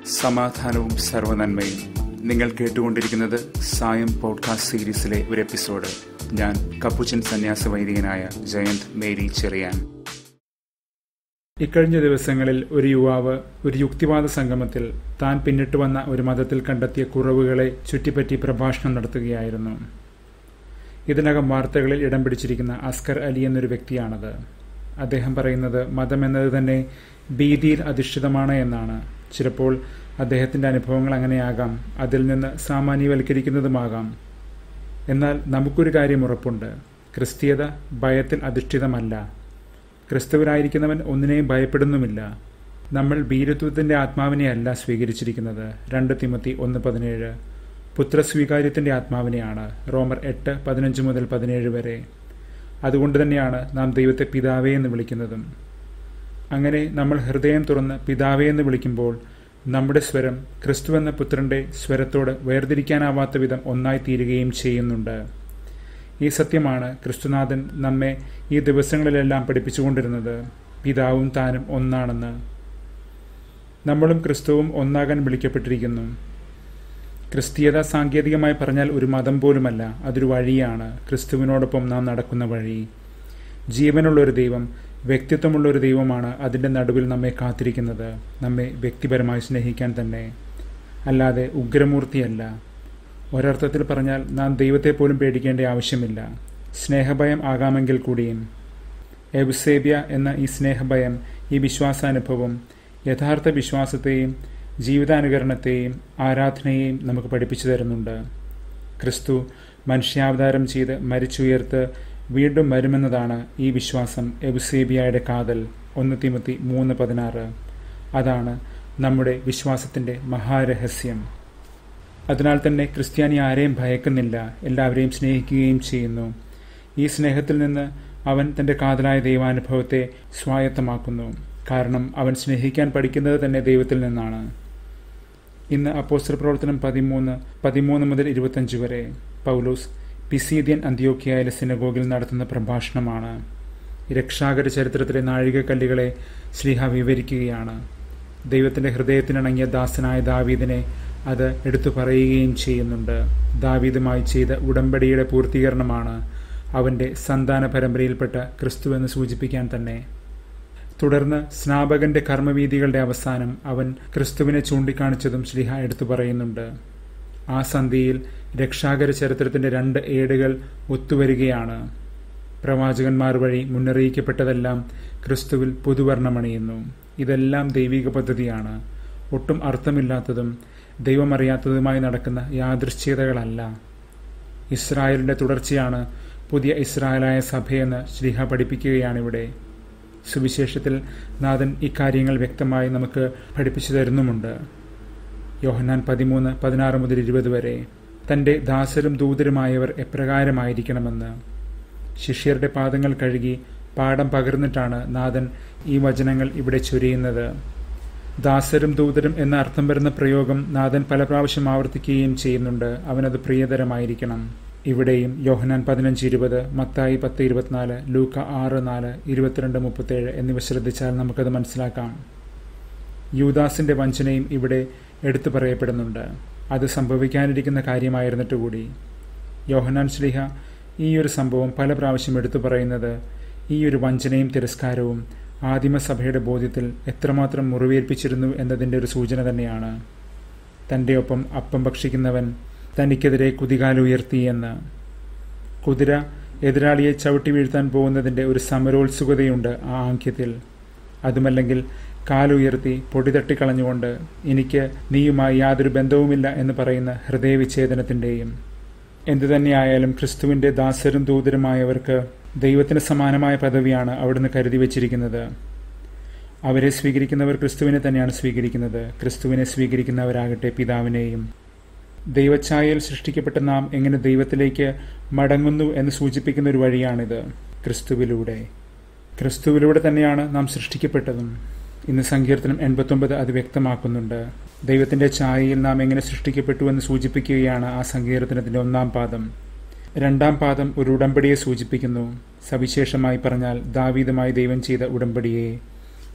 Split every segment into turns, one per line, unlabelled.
സമാധാനവും സർവനന്മയും നിങ്ങൾ കേട്ടുകൊണ്ടിരിക്കുന്നത് സായം പോഡ്കാസ്റ്റ് സീരീസിലെ ഒരു എപ്പിസോഡ് ഞാൻ കപ്പുച്ചൻ സന്യാസ വൈദികനായ ജയന്ത് മേരി ചെറിയാൻ
ഇക്കഴിഞ്ഞ ദിവസങ്ങളിൽ ഒരു യുവാവ് ഒരു യുക്തിവാദ സംഗമത്തിൽ താൻ പിന്നിട്ട് വന്ന ഒരു മതത്തിൽ കണ്ടെത്തിയ കുറവുകളെ ചുറ്റിപ്പറ്റി പ്രഭാഷണം നടത്തുകയായിരുന്നു ഇതിനകം വാർത്തകളിൽ ഇടം പിടിച്ചിരിക്കുന്ന അസ്കർ അലി എന്നൊരു വ്യക്തിയാണത് അദ്ദേഹം പറയുന്നത് മതം എന്നത് തന്നെ ഭീതിയിൽ അധിഷ്ഠിതമാണ് എന്നാണ് ചിലപ്പോൾ അദ്ദേഹത്തിന്റെ അനുഭവങ്ങൾ അങ്ങനെയാകാം അതിൽ നിന്ന് സാമാന്യവൽക്കരിക്കുന്നതുമാകാം എന്നാൽ നമുക്കൊരു കാര്യം ഉറപ്പുണ്ട് ക്രിസ്തീയത ഭയത്തിൽ അധിഷ്ഠിതമല്ല ക്രിസ്തുവരായിരിക്കുന്നവൻ ഒന്നിനെയും ഭയപ്പെടുന്നുമില്ല നമ്മൾ ഭീരത്വത്തിന്റെ ആത്മാവിനെയല്ല സ്വീകരിച്ചിരിക്കുന്നത് രണ്ട് തിമത്തി ഒന്ന് പതിനേഴ് പുത്രസ്വീകാര്യത്തിന്റെ ആത്മാവിനെയാണ് റോമർ എട്ട് പതിനഞ്ച് മുതൽ പതിനേഴ് വരെ അതുകൊണ്ട് തന്നെയാണ് നാം ദൈവത്തെ പിതാവേ എന്ന് വിളിക്കുന്നതും അങ്ങനെ നമ്മൾ ഹൃദയം തുറന്ന് പിതാവേ എന്ന് വിളിക്കുമ്പോൾ നമ്മുടെ സ്വരം ക്രിസ്തു എന്ന പുത്രന്റെ സ്വരത്തോട് വേർതിരിക്കാനാവാത്ത വിധം ഒന്നായി തീരുകയും ചെയ്യുന്നുണ്ട് ഈ സത്യമാണ് ക്രിസ്തുനാഥൻ നമ്മെ ഈ ദിവസങ്ങളിലെല്ലാം പഠിപ്പിച്ചുകൊണ്ടിരുന്നത് പിതാവും താനും ഒന്നാണെന്ന് നമ്മളും ക്രിസ്തുവും ഒന്നാകാൻ വിളിക്കപ്പെട്ടിരിക്കുന്നു ക്രിസ്തീയത സാങ്കേതികമായി പറഞ്ഞാൽ ഒരു മതം പോലുമല്ല അതൊരു വഴിയാണ് ക്രിസ്തുവിനോടൊപ്പം നാം നടക്കുന്ന വഴി ജീവനുള്ള ഒരു ദൈവം വ്യക്തിത്വമുള്ള ഒരു ദൈവമാണ് അതിൻ്റെ നടുവിൽ നമ്മെ കാത്തിരിക്കുന്നത് നമ്മെ വ്യക്തിപരമായി സ്നേഹിക്കാൻ തന്നെ അല്ലാതെ ഉഗ്രമൂർത്തിയല്ല ഒരർത്ഥത്തിൽ പറഞ്ഞാൽ നാം ദൈവത്തെ പോലും പേടിക്കേണ്ട ആവശ്യമില്ല സ്നേഹഭയം ആകാമെങ്കിൽ കൂടിയും എബുസേബ്യ എന്ന ഈ സ്നേഹഭയം ഈ വിശ്വാസാനുഭവം യഥാർത്ഥ വിശ്വാസത്തെയും ജീവിതാനുകരണത്തെയും ആരാധനയെയും നമുക്ക് പഠിപ്പിച്ചു തരുന്നുണ്ട് ക്രിസ്തു മനുഷ്യാവതാരം ചെയ്ത് മരിച്ചുയർത്ത് വീണ്ടും വരുമെന്നതാണ് ഈ വിശ്വാസം എബുസേബിയയുടെ കാതൽ ഒന്ന് തിമത്തി മൂന്ന് പതിനാറ് അതാണ് നമ്മുടെ വിശ്വാസത്തിന്റെ മഹാരഹസ്യം അതിനാൽ തന്നെ ക്രിസ്ത്യാനി ആരെയും ഭയക്കുന്നില്ല എല്ലാവരെയും സ്നേഹിക്കുകയും ചെയ്യുന്നു ഈ സ്നേഹത്തിൽ നിന്ന് അവൻ തന്റെ കാതലായ ദൈവാനുഭവത്തെ സ്വായത്തമാക്കുന്നു കാരണം അവൻ സ്നേഹിക്കാൻ പഠിക്കുന്നത് തന്നെ ദൈവത്തിൽ നിന്നാണ് ഇന്ന് അപ്പോസ്റ്റർ പ്രവർത്തനം പതിമൂന്ന് പതിമൂന്ന് മുതൽ ഇരുപത്തഞ്ച് വരെ പൗലോസ് പിസീദിയൻ അന്ത്യോക്കിയയിലെ സിനഗോഗിൽ നടത്തുന്ന പ്രഭാഷണമാണ് രക്ഷാകര ചരിത്രത്തിലെ നാഴികക്കല്ലുകളെ ശ്രീഹ വിവരിക്കുകയാണ് ദൈവത്തിന്റെ ഹൃദയത്തിനിണങ്ങിയ ദാസനായ ദാവീദിനെ അത് എടുത്തു പറയുകയും ചെയ്യുന്നുണ്ട് ദാവീദുമായി ചെയ്ത ഉടമ്പടിയുടെ പൂർത്തീകരണമാണ് അവന്റെ സന്താന പരമ്പരയിൽപ്പെട്ട ക്രിസ്തു എന്ന് സൂചിപ്പിക്കാൻ തന്നെ തുടർന്ന് സ്നാപകന്റെ കർമ്മവീതികളുടെ അവസാനം അവൻ ക്രിസ്തുവിനെ ചൂണ്ടിക്കാണിച്ചതും ശ്രീഹ എടുത്തു പറയുന്നുണ്ട് ആ സന്ധിയിൽ രക്ഷാകര ചരിത്രത്തിന്റെ രണ്ട് ഏടുകൾ ഒത്തുവരികയാണ് പ്രവാചകന്മാർ വഴി മുന്നറിയിക്കപ്പെട്ടതെല്ലാം ക്രിസ്തുവിൽ പുതുവർണ്ണമണിയുന്നു ഇതെല്ലാം ദൈവിക പദ്ധതിയാണ് ഒട്ടും അർത്ഥമില്ലാത്തതും ദൈവമറിയാത്തതുമായി നടക്കുന്ന യാദൃശ്ചികതകളല്ല ഇസ്രായേലിന്റെ തുടർച്ചയാണ് പുതിയ ഇസ്രായേലായ സഭയെന്ന് ശ്രീഹ പഠിപ്പിക്കുകയാണിവിടെ സുവിശേഷത്തിൽ നാഥൻ ഇക്കാര്യങ്ങൾ വ്യക്തമായി നമുക്ക് പഠിപ്പിച്ചു തരുന്നുമുണ്ട് യോഹന്നാൻ പതിമൂന്ന് പതിനാറ് മുതൽ ഇരുപത് വരെ തന്റെ ദാസരും ദൂതരുമായവർ എപ്രകാരമായിരിക്കണമെന്ന് ശിഷ്യരുടെ പാദങ്ങൾ കഴുകി പാഠം പകർന്നിട്ടാണ് നാഥൻ ഈ വചനങ്ങൾ ഇവിടെ ചൊരിയുന്നത് ദാസരും ദൂതരും എന്ന അർത്ഥം വരുന്ന പ്രയോഗം നാഥൻ പല പ്രാവശ്യം ആവർത്തിക്കുകയും ചെയ്യുന്നുണ്ട് അവനത് പ്രിയതരമായിരിക്കണം ഇവിടെയും യോഹനാൻ പതിനഞ്ച് ഇരുപത് മത്തായി പത്ത് ഇരുപത്തിനാല് ലൂക്ക ആറ് നാല് ഇരുപത്തിരണ്ട് മുപ്പത്തേഴ് എന്നിവ ശ്രദ്ധിച്ചാൽ നമുക്കത് മനസ്സിലാക്കാം യൂദാസിന്റെ വഞ്ചനയും ഇവിടെ എടുത്തു പറയപ്പെടുന്നുണ്ട് അത് സംഭവിക്കാനിരിക്കുന്ന കാര്യമായിരുന്നിട്ട് കൂടി യോഹനാൻ ശ്ലിഹ ഈ ഒരു സംഭവം പല പ്രാവശ്യം എടുത്തു പറയുന്നത് ഈ ഒരു വഞ്ചനയും തിരസ്കാരവും ആദിമസഭയുടെ ബോധ്യത്തിൽ എത്രമാത്രം മുറിവേൽപ്പിച്ചിരുന്നു എന്നതിൻ്റെ ഒരു സൂചന തന്നെയാണ് തൻ്റെ ഒപ്പം അപ്പം ഭക്ഷിക്കുന്നവൻ തനിക്കെതിരെ കുതികാലുയർത്തി എന്ന് കുതിര എതിരാളിയെ ചവിട്ടി വീഴ്ത്താൻ പോകുന്നതിൻ്റെ ഒരു സമരോത്സുകതയുണ്ട് ആ ആംഗ്യത്തിൽ അതുമല്ലെങ്കിൽ കാലുയർത്തി പൊടി തട്ടിക്കളഞ്ഞുകൊണ്ട് എനിക്ക് നീയുമായി യാതൊരു ബന്ധവുമില്ല എന്ന് പറയുന്ന ഹൃദയവിച്ഛേദനത്തിൻ്റെയും എന്തുതന്നെയായാലും ക്രിസ്തുവിൻ്റെ ദാസരും ദൂതരുമായവർക്ക് ദൈവത്തിന് സമാനമായ പദവിയാണ് അവിടുന്ന് കരുതി വച്ചിരിക്കുന്നത് അവരെ സ്വീകരിക്കുന്നവർ ക്രിസ്തുവിനെ തന്നെയാണ് സ്വീകരിക്കുന്നത് ക്രിസ്തുവിനെ സ്വീകരിക്കുന്നവരാകട്ടെ പിതാവിനെയും ദൈവഛായയിൽ സൃഷ്ടിക്കപ്പെട്ട നാം എങ്ങനെ ദൈവത്തിലേക്ക് മടങ്ങുന്നു എന്ന് സൂചിപ്പിക്കുന്ന ഒരു വഴിയാണിത് ക്രിസ്തുവിലൂടെ ക്രിസ്തുവിലൂടെ തന്നെയാണ് നാം സൃഷ്ടിക്കപ്പെട്ടതും ഇന്ന് സങ്കീർത്തനം എൺപത്തൊമ്പത് അത് വ്യക്തമാക്കുന്നുണ്ട് ദൈവത്തിന്റെ ഛായയിൽ നാം എങ്ങനെ സൃഷ്ടിക്കപ്പെട്ടു എന്ന് സൂചിപ്പിക്കുകയാണ് ആ സങ്കീർത്തനത്തിന്റെ ഒന്നാം പാദം രണ്ടാം പാദം ഒരു ഉടമ്പടിയെ സൂചിപ്പിക്കുന്നു സവിശേഷമായി പറഞ്ഞാൽ ദാവീദുമായി ദൈവം ചെയ്ത ഉടമ്പടിയെ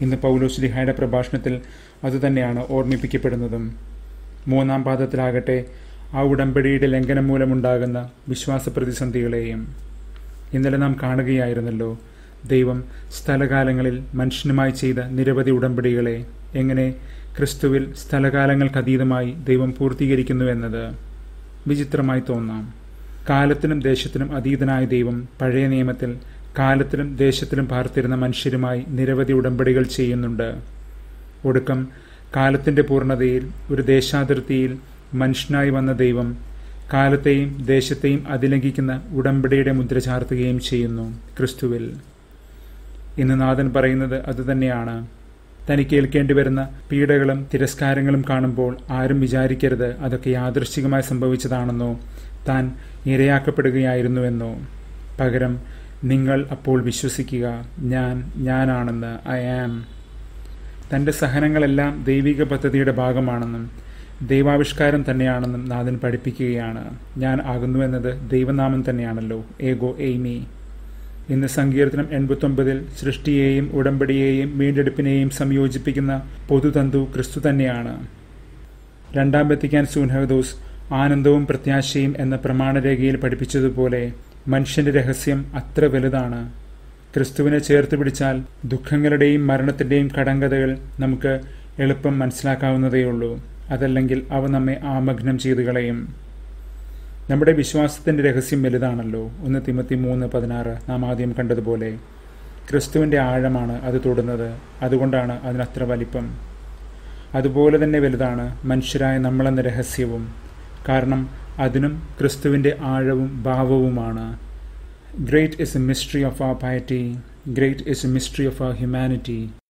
ഇന്ന് പൗലോസ്ലിഹായുടെ പ്രഭാഷണത്തിൽ അതുതന്നെയാണ് ഓർമ്മിപ്പിക്കപ്പെടുന്നതും മൂന്നാം പാദത്തിലാകട്ടെ ആ ഉടമ്പടിയുടെ ലംഘനം മൂലമുണ്ടാകുന്ന വിശ്വാസ പ്രതിസന്ധികളെയും ഇന്നലെ നാം കാണുകയായിരുന്നല്ലോ ദൈവം സ്ഥലകാലങ്ങളിൽ മനുഷ്യനുമായി ചെയ്ത നിരവധി ഉടമ്പടികളെ എങ്ങനെ ക്രിസ്തുവിൽ സ്ഥലകാലങ്ങൾക്കതീതമായി ദൈവം പൂർത്തീകരിക്കുന്നു എന്നത് വിചിത്രമായി തോന്നാം കാലത്തിനും ദേശത്തിനും അതീതനായ ദൈവം പഴയ നിയമത്തിൽ കാലത്തിലും ദേശത്തിലും പാർത്തിരുന്ന മനുഷ്യരുമായി നിരവധി ഉടമ്പടികൾ ചെയ്യുന്നുണ്ട് ഒടുക്കം കാലത്തിന്റെ പൂർണ്ണതയിൽ ഒരു ദേശാതിർത്തിയിൽ മനുഷ്യനായി വന്ന ദൈവം കാലത്തെയും ദേശത്തെയും അതിലംഘിക്കുന്ന ഉടമ്പടിയുടെ മുദ്ര ചാർത്തുകയും ചെയ്യുന്നു ക്രിസ്തുവിൽ ഇന്ന് നാഥൻ പറയുന്നത് അതുതന്നെയാണ് തനിക്ക് ഏൽക്കേണ്ടി വരുന്ന പീഡകളും തിരസ്കാരങ്ങളും കാണുമ്പോൾ ആരും വിചാരിക്കരുത് അതൊക്കെ യാദൃശ്ചികമായി സംഭവിച്ചതാണെന്നോ താൻ ഇരയാക്കപ്പെടുകയായിരുന്നുവെന്നോ പകരം നിങ്ങൾ അപ്പോൾ വിശ്വസിക്കുക ഞാൻ ഞാനാണെന്ന് ഐ ആം തന്റെ സഹനങ്ങളെല്ലാം ദൈവിക പദ്ധതിയുടെ ഭാഗമാണെന്നും ദൈവാവിഷ്കാരം തന്നെയാണെന്നും നാഥൻ പഠിപ്പിക്കുകയാണ് ഞാൻ ആകുന്നുവെന്നത് ദൈവനാമം തന്നെയാണല്ലോ ഏഗോ എയ്മി ഇന്ന് സങ്കീർത്തനം എൺപത്തൊമ്പതിൽ സൃഷ്ടിയെയും ഉടമ്പടിയെയും വീണ്ടെടുപ്പിനെയും സംയോജിപ്പിക്കുന്ന പൊതുതന്തു ക്രിസ്തു തന്നെയാണ് രണ്ടാം ബത്തിക്കാൻ സൂൻഹദോസ് ആനന്ദവും പ്രത്യാശയും എന്ന പ്രമാണരേഖയിൽ പഠിപ്പിച്ചതുപോലെ മനുഷ്യന്റെ രഹസ്യം അത്ര വലുതാണ് ക്രിസ്തുവിനെ ചേർത്ത് പിടിച്ചാൽ ദുഃഖങ്ങളുടെയും മരണത്തിന്റെയും കടങ്കഥകൾ നമുക്ക് എളുപ്പം മനസ്സിലാക്കാവുന്നതേയുള്ളൂ അതല്ലെങ്കിൽ അവ നമ്മെ ആമഗ്നം ചെയ്തു കളയും നമ്മുടെ വിശ്വാസത്തിന്റെ രഹസ്യം വലുതാണല്ലോ ഒന്ന് തിമത്തി മൂന്ന് പതിനാറ് നാം ആദ്യം കണ്ടതുപോലെ ക്രിസ്തുവിന്റെ ആഴമാണ് അത് തൊടുന്നത് അതുകൊണ്ടാണ് അതിനത്ര വലിപ്പം അതുപോലെ തന്നെ വലുതാണ് മനുഷ്യരായ നമ്മളെന്ന രഹസ്യവും കാരണം അതിനും ക്രിസ്തുവിന്റെ ആഴവും ഭാവവുമാണ് great is a mystery of our piety great is a mystery of our humanity